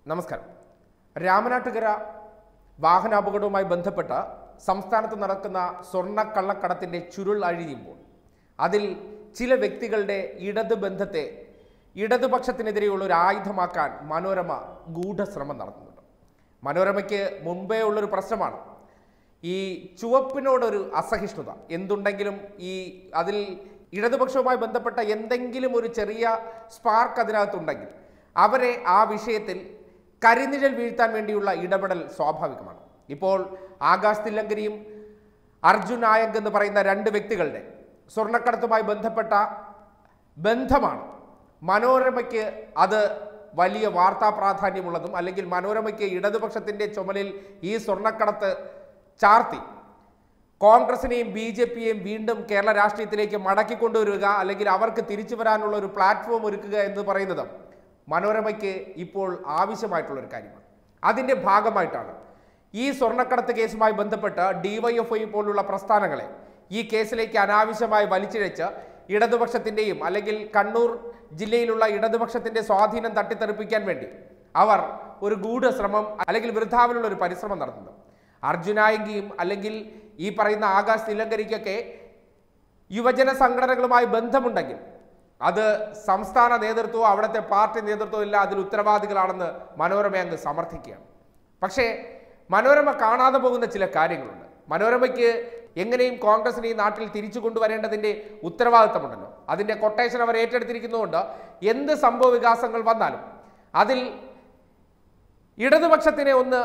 നമസ്കാരം രാമനാട്ടുകര വാഹനാപകടവുമായി ബന്ധപ്പെട്ട സംസ്ഥാനത്ത് നടക്കുന്ന സ്വർണ്ണക്കള്ളക്കടത്തിന്റെ ചുരുൾ അഴിയുമ്പോൾ അതിൽ ചില വ്യക്തികളുടെ ഇടത് ബന്ധത്തെ ഇടതുപക്ഷത്തിനെതിരെയുള്ള ഒരു ആയുധമാക്കാൻ മനോരമ ഗൂഢശ്രമം നടത്തുന്നുണ്ട് മനോരമയ്ക്ക് മുമ്പേ ഉള്ളൊരു പ്രശ്നമാണ് ഈ ചുവപ്പിനോടൊരു അസഹിഷ്ണുത എന്തുണ്ടെങ്കിലും ഈ അതിൽ ഇടതുപക്ഷവുമായി ബന്ധപ്പെട്ട എന്തെങ്കിലും ഒരു ചെറിയ സ്പാർക്ക് അതിനകത്തുണ്ടെങ്കിൽ അവരെ ആ വിഷയത്തിൽ കരിനിഴൽ വീഴ്ത്താൻ വേണ്ടിയുള്ള ഇടപെടൽ സ്വാഭാവികമാണ് ഇപ്പോൾ ആകാശ് തില്ലങ്കരിയും അർജുൻ നായക് എന്ന് പറയുന്ന രണ്ട് വ്യക്തികളുടെ സ്വർണ്ണക്കടത്തുമായി ബന്ധപ്പെട്ട ബന്ധമാണ് മനോരമയ്ക്ക് അത് വലിയ വാർത്താ പ്രാധാന്യമുള്ളതും അല്ലെങ്കിൽ മനോരമയ്ക്ക് ഇടതുപക്ഷത്തിന്റെ ചുമലിൽ ഈ സ്വർണ്ണക്കടത്ത് ചാർത്തി കോൺഗ്രസിനെയും ബി ജെ പിയെയും വീണ്ടും കേരള രാഷ്ട്രീയത്തിലേക്ക് മടക്കിക്കൊണ്ടുവരിക അല്ലെങ്കിൽ അവർക്ക് തിരിച്ചു വരാനുള്ള ഒരു പ്ലാറ്റ്ഫോം ഒരുക്കുക എന്ന് പറയുന്നത് മനോരമയ്ക്ക് ഇപ്പോൾ ആവശ്യമായിട്ടുള്ള ഒരു കാര്യമാണ് അതിൻ്റെ ഭാഗമായിട്ടാണ് ഈ സ്വർണ്ണക്കടത്ത് കേസുമായി ബന്ധപ്പെട്ട് ഡിവൈഎഫ്ഐ പോലുള്ള പ്രസ്ഥാനങ്ങളെ ഈ കേസിലേക്ക് അനാവശ്യമായി വലിച്ചിഴച്ച് ഇടതുപക്ഷത്തിൻ്റെയും അല്ലെങ്കിൽ കണ്ണൂർ ജില്ലയിലുള്ള ഇടതുപക്ഷത്തിന്റെ സ്വാധീനം തട്ടിത്തെറിപ്പിക്കാൻ വേണ്ടി അവർ ഒരു ഗൂഢശ്രമം അല്ലെങ്കിൽ വൃദ്ധാവിലുള്ള ഒരു പരിശ്രമം നടത്തുന്നത് അർജുനായങ്കിയും അല്ലെങ്കിൽ ഈ പറയുന്ന ആകാശ് തിലങ്കരിക്കൊക്കെ യുവജന സംഘടനകളുമായി ബന്ധമുണ്ടെങ്കിൽ അത് സംസ്ഥാന നേതൃത്വവും അവിടുത്തെ പാർട്ടി നേതൃത്വവും എല്ലാം അതിൽ ഉത്തരവാദികളാണെന്ന് മനോരമ അങ്ങ് സമർത്ഥിക്കുകയാണ് പക്ഷേ മനോരമ കാണാതെ പോകുന്ന ചില കാര്യങ്ങളുണ്ട് മനോരമയ്ക്ക് എങ്ങനെയും കോൺഗ്രസിനെ ഈ നാട്ടിൽ തിരിച്ചു കൊണ്ടുവരേണ്ടതിന്റെ ഉത്തരവാദിത്തമുണ്ടല്ലോ അതിന്റെ കൊട്ടേഷൻ അവർ ഏറ്റെടുത്തിരിക്കുന്നതുകൊണ്ട് എന്ത് സംഭവ വികാസങ്ങൾ വന്നാലും അതിൽ ഇടതുപക്ഷത്തിനെ ഒന്ന്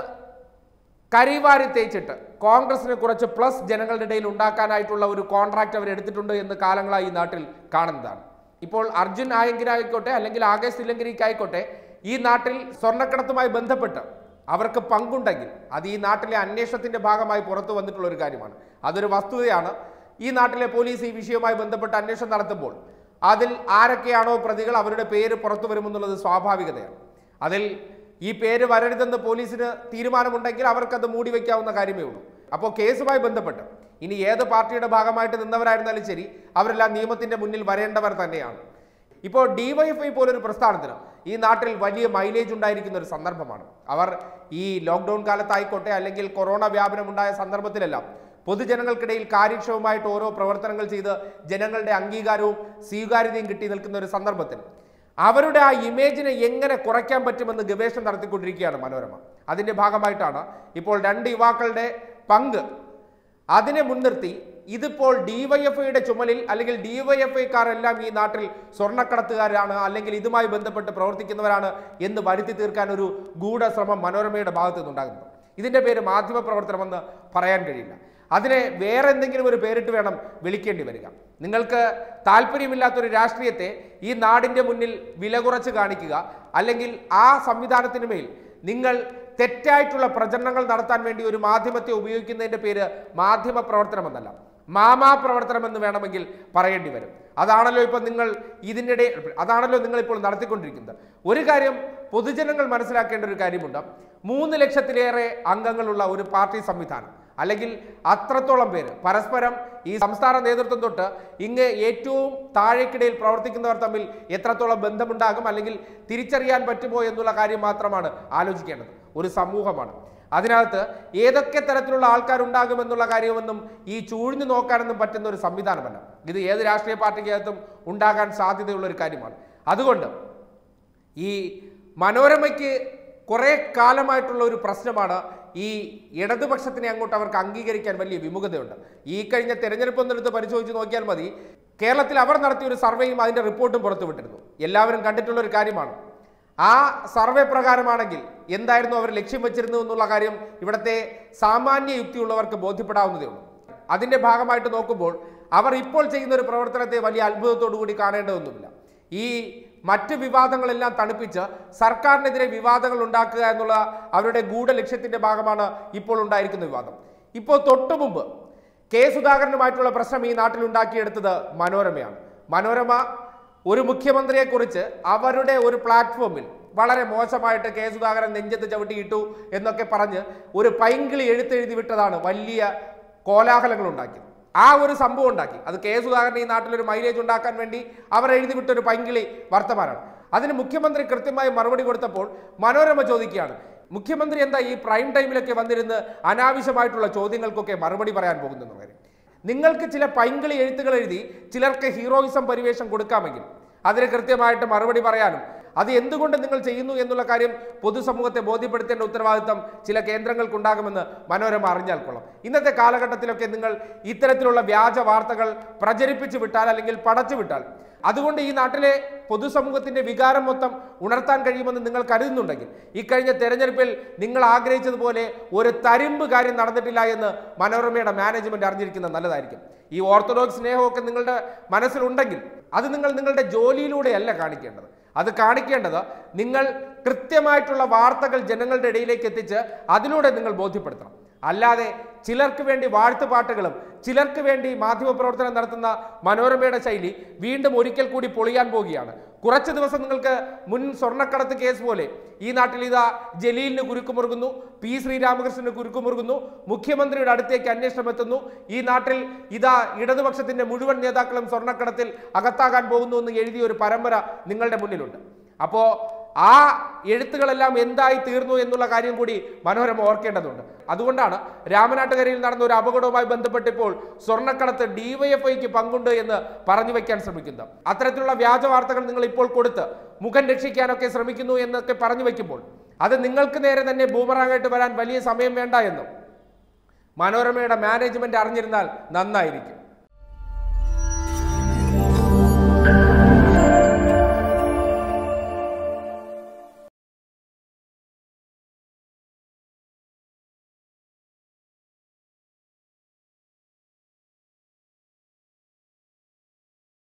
കരിവാരി തേച്ചിട്ട് കോൺഗ്രസിന് കുറച്ച് പ്ലസ് ജനങ്ങളുടെ ഇടയിൽ ഉണ്ടാക്കാനായിട്ടുള്ള ഒരു കോൺട്രാക്ട് അവർ എടുത്തിട്ടുണ്ട് എന്ന് കാലങ്ങളായി ഈ നാട്ടിൽ കാണുന്നതാണ് ഇപ്പോൾ അർജുൻ ആയെങ്കിലായിക്കോട്ടെ അല്ലെങ്കിൽ ആകേഷ് തില്ലങ്കരിക്കായിക്കോട്ടെ ഈ നാട്ടിൽ സ്വർണ്ണക്കടത്തുമായി ബന്ധപ്പെട്ട് അവർക്ക് പങ്കുണ്ടെങ്കിൽ അത് ഈ നാട്ടിലെ അന്വേഷണത്തിന്റെ ഭാഗമായി പുറത്തു വന്നിട്ടുള്ള ഒരു കാര്യമാണ് അതൊരു വസ്തുതയാണ് ഈ നാട്ടിലെ പോലീസ് ഈ വിഷയവുമായി ബന്ധപ്പെട്ട് അന്വേഷണം നടത്തുമ്പോൾ അതിൽ ആരൊക്കെയാണോ പ്രതികൾ അവരുടെ പേര് പുറത്തു വരുമെന്നുള്ളത് സ്വാഭാവികതയാണ് അതിൽ ഈ പേര് വരരുതെന്ന് പോലീസിന് തീരുമാനമുണ്ടെങ്കിൽ അവർക്കത് മൂടി വയ്ക്കാവുന്ന കാര്യമേ ഉള്ളൂ അപ്പോൾ കേസുമായി ബന്ധപ്പെട്ട് ഇനി ഏത് പാർട്ടിയുടെ ഭാഗമായിട്ട് നിന്നവരായിരുന്നാലും ശരി അവരെല്ലാം നിയമത്തിന്റെ മുന്നിൽ വരേണ്ടവർ തന്നെയാണ് ഇപ്പോൾ ഡിവൈഎഫ്ഐ പോലൊരു പ്രസ്ഥാനത്തിന് ഈ നാട്ടിൽ വലിയ മൈലേജ് ഉണ്ടായിരിക്കുന്ന ഒരു സന്ദർഭമാണ് അവർ ഈ ലോക്ക്ഡൗൺ കാലത്തായിക്കോട്ടെ അല്ലെങ്കിൽ കൊറോണ വ്യാപനം ഉണ്ടായ സന്ദർഭത്തിലെല്ലാം പൊതുജനങ്ങൾക്കിടയിൽ കാര്യക്ഷമമായിട്ട് ഓരോ പ്രവർത്തനങ്ങൾ ചെയ്ത് ജനങ്ങളുടെ അംഗീകാരവും സ്വീകാര്യതയും കിട്ടി നിൽക്കുന്ന ഒരു സന്ദർഭത്തിൽ അവരുടെ ആ ഇമേജിനെ എങ്ങനെ കുറയ്ക്കാൻ പറ്റുമെന്ന് ഗവേഷണം നടത്തിക്കൊണ്ടിരിക്കുകയാണ് മനോരമ അതിന്റെ ഭാഗമായിട്ടാണ് ഇപ്പോൾ രണ്ട് യുവാക്കളുടെ പങ്ക് അതിനെ മുൻനിർത്തി ഇതിപ്പോൾ ഡിവൈഎഫ്ഐയുടെ ചുമലിൽ അല്ലെങ്കിൽ ഡിവൈഎഫ്ഐക്കാരെല്ലാം ഈ നാട്ടിൽ സ്വർണ്ണക്കടത്തുകാരാണ് അല്ലെങ്കിൽ ഇതുമായി ബന്ധപ്പെട്ട് പ്രവർത്തിക്കുന്നവരാണ് എന്ന് വരുത്തി തീർക്കാൻ ഒരു ഗൂഢശ്രമം മനോരമയുടെ ഭാഗത്തു നിന്നുണ്ടാകുന്നു ഇതിന്റെ പേര് മാധ്യമ പ്രവർത്തനമെന്ന് പറയാൻ കഴിയില്ല അതിനെ വേറെ എന്തെങ്കിലും ഒരു പേരിട്ട് വേണം വിളിക്കേണ്ടി വരിക നിങ്ങൾക്ക് താല്പര്യമില്ലാത്തൊരു രാഷ്ട്രീയത്തെ ഈ നാടിന്റെ മുന്നിൽ വില കുറച്ച് കാണിക്കുക അല്ലെങ്കിൽ ആ സംവിധാനത്തിന് മേൽ നിങ്ങൾ തെറ്റായിട്ടുള്ള പ്രചരണങ്ങൾ നടത്താൻ വേണ്ടി ഒരു മാധ്യമത്തെ ഉപയോഗിക്കുന്നതിന്റെ പേര് മാധ്യമ പ്രവർത്തനമെന്നല്ല മാമാ പ്രവർത്തനം എന്ന് വേണമെങ്കിൽ പറയേണ്ടി വരും അതാണല്ലോ ഇപ്പൊ നിങ്ങൾ ഇതിനിടെ അതാണല്ലോ നിങ്ങൾ ഇപ്പോൾ നടത്തിക്കൊണ്ടിരിക്കുന്നത് ഒരു കാര്യം പൊതുജനങ്ങൾ മനസ്സിലാക്കേണ്ട ഒരു കാര്യമുണ്ട് മൂന്ന് ലക്ഷത്തിലേറെ അംഗങ്ങളുള്ള ഒരു പാർട്ടി സംവിധാനം അല്ലെങ്കിൽ അത്രത്തോളം പേര് പരസ്പരം ഈ സംസ്ഥാന നേതൃത്വം തൊട്ട് ഇങ്ങ് ഏറ്റവും താഴേക്കിടയിൽ പ്രവർത്തിക്കുന്നവർ തമ്മിൽ എത്രത്തോളം ബന്ധമുണ്ടാകും അല്ലെങ്കിൽ തിരിച്ചറിയാൻ പറ്റുമോ എന്നുള്ള കാര്യം മാത്രമാണ് ആലോചിക്കേണ്ടത് ഒരു സമൂഹമാണ് അതിനകത്ത് ഏതൊക്കെ തരത്തിലുള്ള ആൾക്കാരുണ്ടാകുമെന്നുള്ള കാര്യമൊന്നും ഈ ചൂഴ്ന്നു നോക്കാനൊന്നും പറ്റുന്ന ഒരു സംവിധാനമല്ല ഇത് ഏത് രാഷ്ട്രീയ പാർട്ടിക്കകത്തും ഉണ്ടാകാൻ സാധ്യതയുള്ള ഒരു കാര്യമാണ് അതുകൊണ്ട് ഈ മനോരമയ്ക്ക് കുറെ കാലമായിട്ടുള്ള ഒരു പ്രശ്നമാണ് ഈ ഇടതുപക്ഷത്തിനെ അങ്ങോട്ട് അവർക്ക് അംഗീകരിക്കാൻ വലിയ വിമുഖതയുണ്ട് ഈ കഴിഞ്ഞ തെരഞ്ഞെടുപ്പ് ഒന്നെടുത്ത് പരിശോധിച്ച് നോക്കിയാൽ മതി കേരളത്തിൽ അവർ നടത്തിയ ഒരു സർവേയും അതിന്റെ റിപ്പോർട്ടും പുറത്തുവിട്ടിരുന്നു എല്ലാവരും കണ്ടിട്ടുള്ള ഒരു കാര്യമാണ് ആ സർവേ പ്രകാരമാണെങ്കിൽ എന്തായിരുന്നു അവർ ലക്ഷ്യം വെച്ചിരുന്നു എന്നുള്ള കാര്യം ഇവിടുത്തെ സാമാന്യ യുക്തിയുള്ളവർക്ക് ബോധ്യപ്പെടാവുന്നതേ ഉള്ളൂ അതിന്റെ ഭാഗമായിട്ട് നോക്കുമ്പോൾ അവർ ഇപ്പോൾ ചെയ്യുന്ന ഒരു പ്രവർത്തനത്തെ വലിയ അത്ഭുതത്തോടു കൂടി കാണേണ്ടതൊന്നുമില്ല ഈ മറ്റ് വിവാദങ്ങളെല്ലാം തണുപ്പിച്ച് സർക്കാരിനെതിരെ വിവാദങ്ങൾ ഉണ്ടാക്കുക എന്നുള്ള അവരുടെ ഗൂഢ ലക്ഷ്യത്തിന്റെ ഭാഗമാണ് ഇപ്പോൾ ഉണ്ടായിരിക്കുന്ന വിവാദം ഇപ്പോൾ തൊട്ടു മുമ്പ് കെ സുധാകരനുമായിട്ടുള്ള പ്രശ്നം ഈ നാട്ടിൽ ഉണ്ടാക്കിയെടുത്തത് മനോരമയാണ് മനോരമ ഒരു മുഖ്യമന്ത്രിയെക്കുറിച്ച് അവരുടെ ഒരു പ്ലാറ്റ്ഫോമിൽ വളരെ മോശമായിട്ട് കെ സുധാകരൻ നെഞ്ചത്ത് ചവിട്ടിയിട്ടു എന്നൊക്കെ പറഞ്ഞ് ഒരു പൈങ്കിളി എഴുത്തെഴുതി വിട്ടതാണ് വലിയ കോലാഹലങ്ങൾ ഉണ്ടാക്കിയത് ആ ഒരു സംഭവം ഉണ്ടാക്കി അത് കെ സുധാകരൻ ഈ നാട്ടിലൊരു മൈലേജ് ഉണ്ടാക്കാൻ വേണ്ടി അവർ എഴുതി വിട്ടൊരു പൈങ്കിളി വർത്തമാനമാണ് അതിന് മുഖ്യമന്ത്രി കൃത്യമായി മറുപടി കൊടുത്തപ്പോൾ മനോരമ ചോദിക്കുകയാണ് മുഖ്യമന്ത്രി എന്താ ഈ പ്രൈം ടൈമിലൊക്കെ വന്നിരുന്ന് അനാവശ്യമായിട്ടുള്ള ചോദ്യങ്ങൾക്കൊക്കെ മറുപടി പറയാൻ പോകുന്നു കാര്യം നിങ്ങൾക്ക് ചില പൈങ്കിളി എഴുത്തുകൾ എഴുതി ചിലർക്ക് ഹീറോയിസം പരിവേഷം കൊടുക്കാമെങ്കിൽ അതിന് കൃത്യമായിട്ട് മറുപടി പറയാനും അത് എന്തുകൊണ്ട് നിങ്ങൾ ചെയ്യുന്നു എന്നുള്ള കാര്യം പൊതുസമൂഹത്തെ ബോധ്യപ്പെടുത്തേണ്ട ഉത്തരവാദിത്തം ചില കേന്ദ്രങ്ങൾക്കുണ്ടാകുമെന്ന് മനോരമ അറിഞ്ഞാൽ കൊള്ളാം ഇന്നത്തെ കാലഘട്ടത്തിലൊക്കെ നിങ്ങൾ ഇത്തരത്തിലുള്ള വ്യാജ വാർത്തകൾ പ്രചരിപ്പിച്ചു വിട്ടാൽ അല്ലെങ്കിൽ പടച്ചു വിട്ടാൽ അതുകൊണ്ട് ഈ നാട്ടിലെ പൊതുസമൂഹത്തിന്റെ വികാരം മൊത്തം ഉണർത്താൻ കഴിയുമെന്ന് നിങ്ങൾ കരുതുന്നുണ്ടെങ്കിൽ ഇക്കഴിഞ്ഞ തെരഞ്ഞെടുപ്പിൽ നിങ്ങൾ ആഗ്രഹിച്ചതുപോലെ ഒരു തരിമ്പ് കാര്യം നടന്നിട്ടില്ല എന്ന് മനോരമയുടെ മാനേജ്മെന്റ് അറിഞ്ഞിരിക്കുന്നത് നല്ലതായിരിക്കും ഈ ഓർത്തഡോക്സ് സ്നേഹമൊക്കെ നിങ്ങളുടെ മനസ്സിലുണ്ടെങ്കിൽ അത് നിങ്ങൾ നിങ്ങളുടെ ജോലിയിലൂടെയല്ല കാണിക്കേണ്ടത് അത് കാണിക്കേണ്ടത് നിങ്ങൾ കൃത്യമായിട്ടുള്ള വാർത്തകൾ ജനങ്ങളുടെ ഇടയിലേക്ക് എത്തിച്ച് അതിലൂടെ നിങ്ങൾ ബോധ്യപ്പെടുത്തണം അല്ലാതെ ചിലർക്ക് വേണ്ടി വാഴ്ത്തുപാട്ടുകളും ചിലർക്ക് വേണ്ടി മാധ്യമപ്രവർത്തനം നടത്തുന്ന മനോരമയുടെ ശൈലി വീണ്ടും ഒരിക്കൽ കൂടി പൊളിയാൻ പോവുകയാണ് കുറച്ച് ദിവസം നിങ്ങൾക്ക് മുൻ സ്വർണ്ണക്കടത്ത് കേസ് പോലെ ഈ നാട്ടിൽ ഇതാ ജലീലിന് കുരുക്കുമുറുകുന്നു പി ശ്രീരാമകൃഷ്ണന് കുരുക്കുമുറുകുന്നു മുഖ്യമന്ത്രിയുടെ അടുത്തേക്ക് അന്വേഷണം എത്തുന്നു ഈ നാട്ടിൽ ഇതാ ഇടതുപക്ഷത്തിന്റെ മുഴുവൻ നേതാക്കളും സ്വർണ്ണക്കടത്തിൽ അകത്താകാൻ പോകുന്നു എന്ന് എഴുതിയ ഒരു പരമ്പര നിങ്ങളുടെ മുന്നിലുണ്ട് അപ്പോ ആ എഴുത്തുകളെല്ലാം എന്തായി തീർന്നു എന്നുള്ള കാര്യം കൂടി മനോരമ ഓർക്കേണ്ടതുണ്ട് അതുകൊണ്ടാണ് രാമനാട്ടുകരയിൽ നടന്ന ഒരു അപകടവുമായി ബന്ധപ്പെട്ടിപ്പോൾ സ്വർണ്ണക്കടത്ത് ഡിവൈഎഫ്ഐക്ക് പങ്കുണ്ട് എന്ന് പറഞ്ഞു വയ്ക്കാൻ ശ്രമിക്കുന്നത് അത്തരത്തിലുള്ള വ്യാജ വാർത്തകൾ നിങ്ങൾ ഇപ്പോൾ കൊടുത്ത് മുഖം രക്ഷിക്കാനൊക്കെ ശ്രമിക്കുന്നു എന്നൊക്കെ പറഞ്ഞു വയ്ക്കുമ്പോൾ അത് നിങ്ങൾക്ക് നേരെ തന്നെ ബൂമറാങ്ങായിട്ട് വരാൻ വലിയ സമയം വേണ്ട എന്നും മനോരമയുടെ മാനേജ്മെന്റ് അറിഞ്ഞിരുന്നാൽ നന്നായിരിക്കും